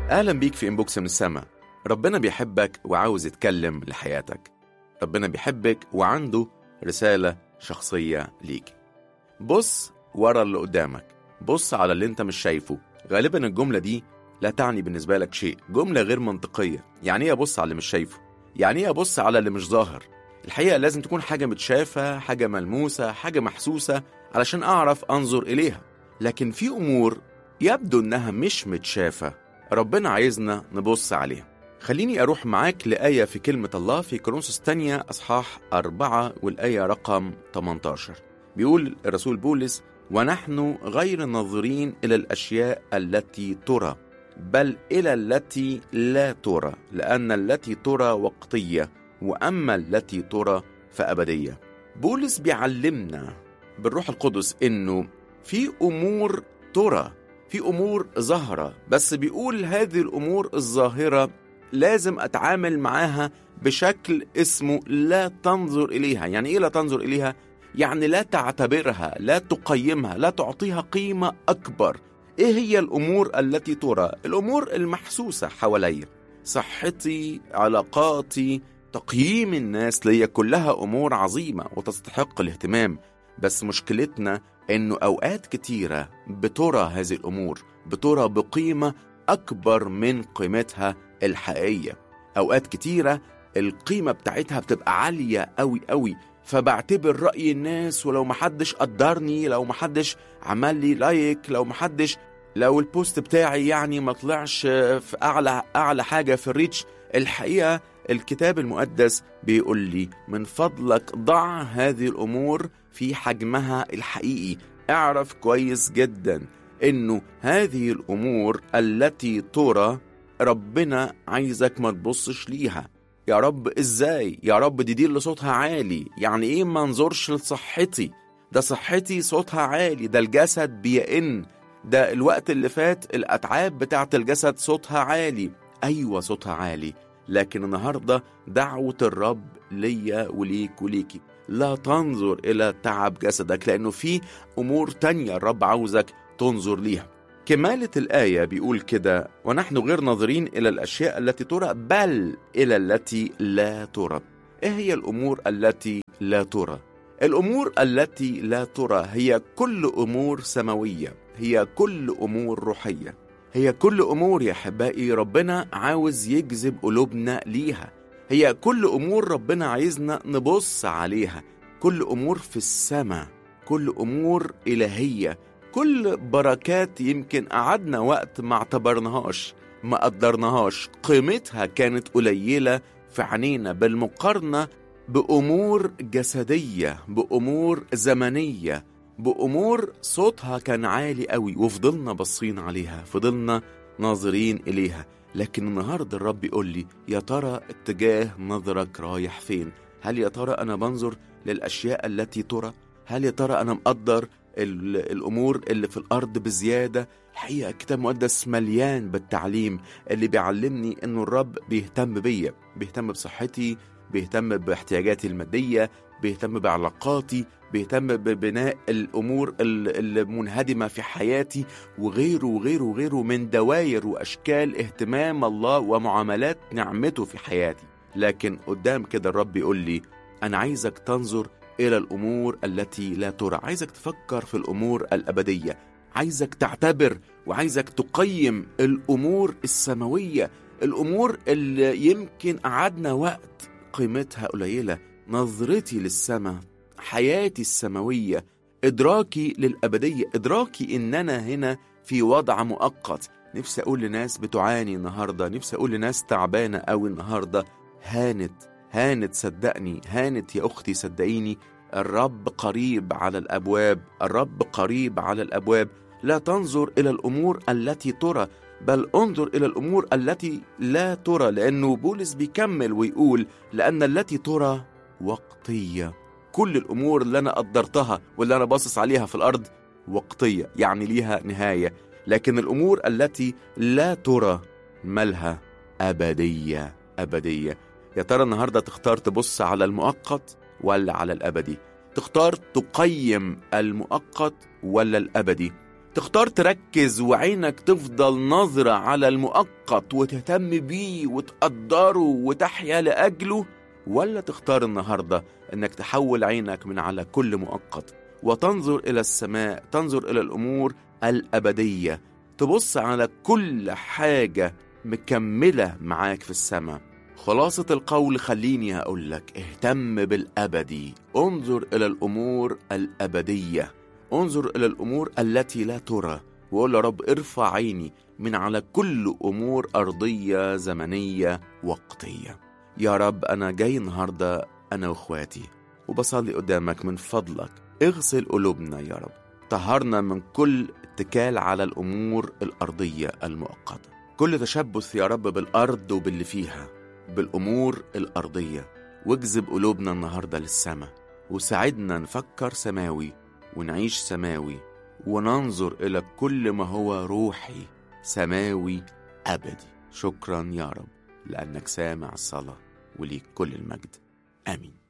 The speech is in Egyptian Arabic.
أهلا بيك في إنبوكس من السما ربنا بيحبك وعاوز يتكلم لحياتك ربنا بيحبك وعنده رسالة شخصية ليك بص ورا اللي قدامك بص على اللي انت مش شايفه غالبا الجملة دي لا تعني بالنسبة لك شيء جملة غير منطقية يعني ايه ابص على اللي مش شايفه يعني ايه ابص على اللي مش ظاهر الحقيقة لازم تكون حاجة متشافة حاجة ملموسة حاجة محسوسة علشان أعرف أنظر إليها لكن في أمور يبدو إنها مش متشافة ربنا عايزنا نبص عليها خليني أروح معاك لآية في كلمة الله في كورنثوس الثانية أصحاح أربعة والآية رقم 18 بيقول الرسول بولس ونحن غير ناظرين إلى الأشياء التي ترى بل إلى التي لا ترى لأن التي ترى وقتية وأما التي ترى فأبدية بولس بيعلمنا بالروح القدس إنه في أمور ترى في أمور ظاهرة بس بيقول هذه الأمور الظاهرة لازم أتعامل معاها بشكل اسمه لا تنظر إليها يعني إيه لا تنظر إليها؟ يعني لا تعتبرها لا تقيمها لا تعطيها قيمة أكبر إيه هي الأمور التي ترى؟ الأمور المحسوسة حواليا صحتي علاقاتي تقييم الناس ليا كلها أمور عظيمة وتستحق الاهتمام بس مشكلتنا إنه أوقات كتيرة بترى هذه الأمور بترى بقيمة أكبر من قيمتها الحقيقية أوقات كتيرة القيمة بتاعتها بتبقى عالية أوي أوي فبعتبر رأي الناس ولو محدش قدرني لو محدش عمل لي لايك لو محدش لو البوست بتاعي يعني ما طلعش في أعلى أعلى حاجة في الريتش الحقيقة الكتاب المقدس بيقول لي من فضلك ضع هذه الأمور في حجمها الحقيقي اعرف كويس جدا انه هذه الامور التي ترى ربنا عايزك ما تبصش ليها يا رب ازاي يا رب دي دي اللي صوتها عالي يعني ايه ما انظرش لصحتي ده صحتي صوتها عالي ده الجسد بيئن ده الوقت اللي فات الاتعاب بتاعت الجسد صوتها عالي ايوه صوتها عالي لكن النهارده دعوه الرب ليا وليك وليكي لا تنظر الى تعب جسدك لانه في امور تانية الرب عاوزك تنظر ليها كمالة الآية بيقول كده ونحن غير ناظرين إلى الأشياء التي ترى بل إلى التي لا ترى إيه هي الأمور التي لا ترى؟ الأمور التي لا ترى هي كل أمور سماوية هي كل أمور روحية هي كل أمور يا أحبائي ربنا عاوز يجذب قلوبنا ليها هي كل أمور ربنا عايزنا نبص عليها كل أمور في السماء كل أمور إلهية كل بركات يمكن قعدنا وقت ما اعتبرناهاش ما قدرناهاش قيمتها كانت قليلة في عينينا بالمقارنة بأمور جسدية بأمور زمنية بأمور صوتها كان عالي قوي وفضلنا باصين عليها فضلنا ناظرين إليها لكن النهاردة الرب يقول لي يا ترى اتجاه نظرك رايح فين هل يا ترى أنا بنظر للأشياء التي ترى هل يا ترى أنا مقدر الامور اللي في الارض بزياده الحقيقه الكتاب المقدس مليان بالتعليم اللي بيعلمني انه الرب بيهتم بيا بيهتم بصحتي بيهتم باحتياجاتي الماديه بيهتم بعلاقاتي بيهتم ببناء الامور المنهدمه في حياتي وغيره وغيره وغيره من دواير واشكال اهتمام الله ومعاملات نعمته في حياتي لكن قدام كده الرب يقول لي انا عايزك تنظر الى الامور التي لا ترى عايزك تفكر في الامور الابديه عايزك تعتبر وعايزك تقيم الامور السماويه الامور اللي يمكن قعدنا وقت قيمتها قليله نظرتي للسماء حياتي السماويه ادراكي للابديه ادراكي ان انا هنا في وضع مؤقت نفسي اقول لناس بتعاني النهارده نفسي اقول لناس تعبانه قوي النهارده هانت هانت صدقني هانت يا اختي صدقيني الرب قريب على الابواب الرب قريب على الابواب لا تنظر الى الامور التي ترى بل انظر الى الامور التي لا ترى لانه بولس بيكمل ويقول لان التي ترى وقتيه كل الامور اللي انا قدرتها واللي انا باصص عليها في الارض وقتيه يعني ليها نهايه لكن الامور التي لا ترى مالها ابديه ابديه يا ترى النهارده تختار تبص على المؤقت ولا على الابدي تختار تقيم المؤقت ولا الابدي تختار تركز وعينك تفضل ناظرة على المؤقت وتهتم بيه وتقدره وتحيا لأجله ولا تختار النهاردة انك تحول عينك من على كل مؤقت وتنظر إلى السماء تنظر إلى الأمور الأبدية تبص على كل حاجة مكملة معاك في السماء خلاصة القول خليني أقول لك اهتم بالأبدي انظر إلى الأمور الأبدية انظر إلى الأمور التي لا ترى وقول يا رب ارفع عيني من على كل أمور أرضية زمنية وقتية يا رب أنا جاي النهاردة أنا وإخواتي وبصلي قدامك من فضلك اغسل قلوبنا يا رب طهرنا من كل اتكال على الأمور الأرضية المؤقتة كل تشبث يا رب بالأرض وباللي فيها بالأمور الأرضية واجذب قلوبنا النهاردة للسماء وساعدنا نفكر سماوي ونعيش سماوي وننظر إلى كل ما هو روحي سماوي أبدي شكرا يا رب لأنك سامع الصلاة وليك كل المجد آمين